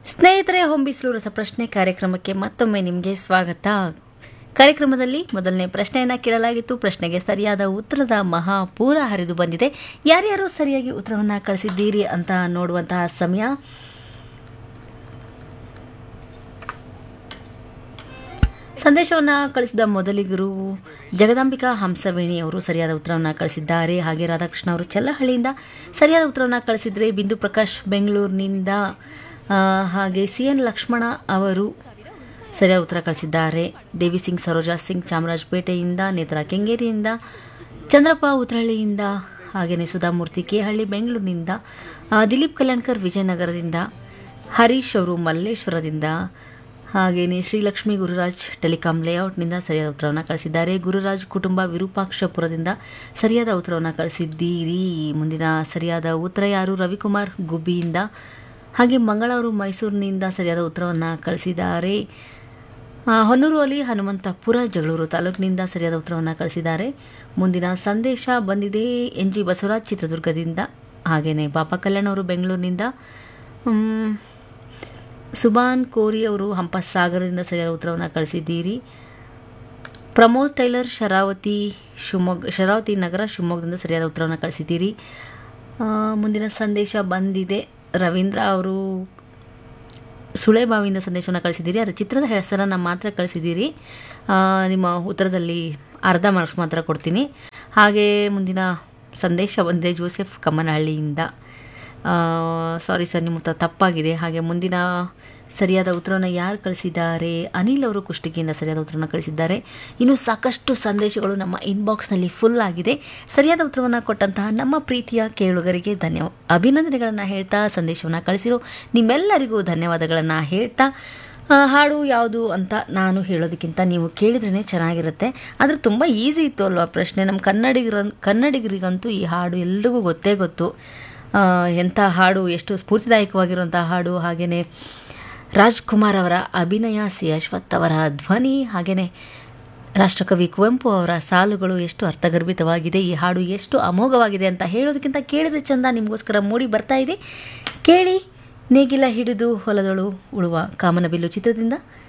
ಸ್ನೇಹಿತರೆ ಹೊಂಬಿಸ್ಲು ರಸಪ್ರಶ್ನೆ ಕಾರ್ಯಕ್ರಮಕ್ಕೆ ಮತ್ತೊಮ್ಮೆ ನಿಮಗೆ ಸ್ವಾಗತ ಕಾರ್ಯಕ್ರಮದಲ್ಲಿ ಮೊದಲನೇ ಪ್ರಶ್ನೆಯನ್ನು ಕೇಳಲಾಗಿತ್ತು ಪ್ರಶ್ನೆಗೆ ಸರಿಯಾದ ಉತ್ತರದ ಮಹಾಪೂರ ಹರಿದು ಬಂದಿದೆ ಯಾರ್ಯಾರು ಸರಿಯಾಗಿ ಉತ್ತರವನ್ನು ಕಳಿಸಿದ್ದೀರಿ ಅಂತ ನೋಡುವಂತಹ ಸಮಯ ಸಂದೇಶವನ್ನು ಕಳಿಸಿದ ಮೊದಲಿಗರು ಜಗದಾಂಬಿಕಾ ಹಂಸವೇಣಿ ಅವರು ಸರಿಯಾದ ಉತ್ತರವನ್ನು ಕಳಿಸಿದ್ದಾರೆ ಹಾಗೆ ರಾಧಾಕೃಷ್ಣ ಅವರು ಚಲ್ಲಹಳ್ಳಿಯಿಂದ ಸರಿಯಾದ ಉತ್ತರವನ್ನು ಕಳಿಸಿದರೆ ಬಿಂದು ಪ್ರಕಾಶ್ ಬೆಂಗಳೂರಿನಿಂದ ಆ, ಹಾಗೆ ಸಿ ಎನ್ ಲಕ್ಷ್ಮಣ ಅವರು ಸರಿಯಾದ ಉತ್ತರ ಕಳಿಸಿದ್ದಾರೆ ದೇವಿ ಸಿಂಗ್ ಸರೋಜಾ ಸಿಂಗ್ ಚಾಮರಾಜಪೇಟೆಯಿಂದ ನೇತ್ರಾ ಕೆಂಗೇರಿಯಿಂದ ಚಂದ್ರಪ್ಪ ಉತ್ರಹಳ್ಳಿಯಿಂದ ಹಾಗೆಯೇ ಸುಧಾಮೂರ್ತಿ ಕೇಹಳ್ಳಿ ಬೆಂಗಳೂರಿನಿಂದ ಆ, ದಿಲೀಪ್ ಕಲ್ಯಾಣ್ಕರ್ ವಿಜಯನಗರದಿಂದ ಹರೀಶ್ ಅವರು ಮಲ್ಲೇಶ್ವರದಿಂದ ಹಾಗೆಯೇ ಶ್ರೀಲಕ್ಷ್ಮಿ ಗುರುರಾಜ್ ಟೆಲಿಕಾಂ ಲೇಔಟ್ನಿಂದ ಸರಿಯಾದ ಉತ್ತರವನ್ನು ಕಳಿಸಿದ್ದಾರೆ ಗುರುರಾಜ್ ಕುಟುಂಬ ವಿರೂಪಾಕ್ಷಪುರದಿಂದ ಸರಿಯಾದ ಉತ್ತರವನ್ನು ಕಳಿಸಿದ್ದೀರಿ ಮುಂದಿನ ಸರಿಯಾದ ಉತ್ತರ ಯಾರು ರವಿಕುಮಾರ್ ಗುಬ್ಬಿಯಿಂದ ಹಾಗೆ ಮಂಗಳೂರು ಮೈಸೂರಿನಿಂದ ಸರಿಯಾದ ಉತ್ತರವನ್ನು ಕಳಿಸಿದ್ದಾರೆ ಆ, ಹೊನ್ನೂರು ಅಲಿ ಹನುಮಂತಪುರ ಜಗಳೂರು ತಾಲೂಕಿನಿಂದ ಸರಿಯಾದ ಉತ್ತರವನ್ನು ಕಳಿಸಿದ್ದಾರೆ ಮುಂದಿನ ಸಂದೇಶ ಬಂದಿದೆ ಎನ್ ಜಿ ಬಸವರಾಜ್ ಚಿತ್ರದುರ್ಗದಿಂದ ಹಾಗೆಯೇ ಬಾಪಾ ಕಲ್ಯಾಣ್ ಅವರು ಬೆಂಗಳೂರಿನಿಂದ ಮ್, ಸುಬಾನ್ ಕೋರಿ ಅವರು ಹಂಪಸಾಗರದಿಂದ ಸರಿಯಾದ ಉತ್ತರವನ್ನು ಕಳಿಸಿದ್ದೀರಿ ಪ್ರಮೋದ್ ಟೈಲರ್ ಶರಾವತಿ ಶಿವಮೊಗ್ಗ ಶರಾವತಿ ನಗರ ಶಿವಮೊಗ್ಗದಿಂದ ಸರಿಯಾದ ಉತ್ತರವನ್ನು ಕಳಿಸಿದ್ದೀರಿ ಆ, ಮುಂದಿನ ಸಂದೇಶ ಬಂದಿದೆ ರವೀಂದ್ರ ಅವರು ಸುಳೆಬಾವಿಯಿಂದ ಸಂದೇಶವನ್ನು ಕಳಿಸಿದ್ದೀರಿ ಅದರ ಚಿತ್ರದ ಹೆಸರನ್ನು ಮಾತ್ರ ಕಳಿಸಿದ್ದೀರಿ ಆ, ನಿಮ್ಮ ಉತ್ತರದಲ್ಲಿ ಅರ್ಧ ಮಾರ್ಕ್ಸ್ ಮಾತ್ರ ಕೊಡ್ತೀನಿ ಹಾಗೆ ಮುಂದಿನ ಸಂದೇಶ ಬಂದಿದೆ ಜೋಸೆಫ್ ಕಮ್ಮನಹಳ್ಳಿಯಿಂದ ಸಾರಿ ಸರ್ ನಿಮ್ಮ ಉತ್ತರ ತಪ್ಪಾಗಿದೆ ಹಾಗೆ ಮುಂದಿನ ಸರಿಯಾದ ಉತ್ತರವನ್ನು ಯಾರು ಕಳಿಸಿದ್ದಾರೆ ಅನಿಲ್ ಅವರು ಕುಷ್ಟಗಿಯಿಂದ ಸರಿಯಾದ ಉತ್ತರವನ್ನು ಕಳಿಸಿದ್ದಾರೆ ಇನ್ನು ಸಾಕಷ್ಟು ಸಂದೇಶಗಳು ನಮ್ಮ ಇನ್ಬಾಕ್ಸ್ನಲ್ಲಿ ಫುಲ್ ಆಗಿದೆ ಸರಿಯಾದ ಉತ್ತರವನ್ನು ಕೊಟ್ಟಂತಹ ನಮ್ಮ ಪ್ರೀತಿಯ ಕೇಳುಗರಿಗೆ ಧನ್ಯ ಅಭಿನಂದನೆಗಳನ್ನು ಹೇಳ್ತಾ ಸಂದೇಶವನ್ನು ಕಳಿಸಿರೋ ನಿಮ್ಮೆಲ್ಲರಿಗೂ ಧನ್ಯವಾದಗಳನ್ನು ಹೇಳ್ತಾ ಆ, ಹಾಡು ಯಾವುದು ಅಂತ ನಾನು ಹೇಳೋದಕ್ಕಿಂತ ನೀವು ಕೇಳಿದ್ರೇ ಚೆನ್ನಾಗಿರುತ್ತೆ ಆದರೆ ತುಂಬ ಈಸಿ ಇತ್ತು ಅಲ್ವಾ ಪ್ರಶ್ನೆ ನಮ್ಮ ಕನ್ನಡಿಗರ ಕನ್ನಡಿಗರಿಗಂತೂ ಈ ಹಾಡು ಎಲ್ರಿಗೂ ಗೊತ್ತೇ ಗೊತ್ತು ಆ, ಎಂಥ ಹಾಡು ಎಷ್ಟು ಸ್ಫೂರ್ತಿದಾಯಕವಾಗಿರುವಂಥ ಹಾಡು ಹಾಗೆಯೇ ರಾಜ್ಕುಮಾರ್ ಅವರ ಅಭಿನಯ ಸಿ ಅಶ್ವಥ್ ಅವರ ಧ್ವನಿ ಹಾಗೆಯೇ ರಾಷ್ಟ್ರಕವಿ ಕುವೆಂಪು ಅವರ ಸಾಲುಗಳು ಎಷ್ಟು ಅರ್ಥಗರ್ಭಿತವಾಗಿದೆ ಈ ಹಾಡು ಎಷ್ಟು ಅಮೋಘವಾಗಿದೆ ಅಂತ ಹೇಳೋದಕ್ಕಿಂತ ಕೇಳಿದ್ರೆ ಚಂದ ನಿಮಗೋಸ್ಕರ ಮೂಡಿ ಬರ್ತಾ ಇದೆ ಕೇಳಿ ನೇಗಿಲ ಹಿಡಿದು ಹೊಲದಳು ಉಳುವ ಕಾಮನಬಿಲ್ಲು ಚಿತ್ರದಿಂದ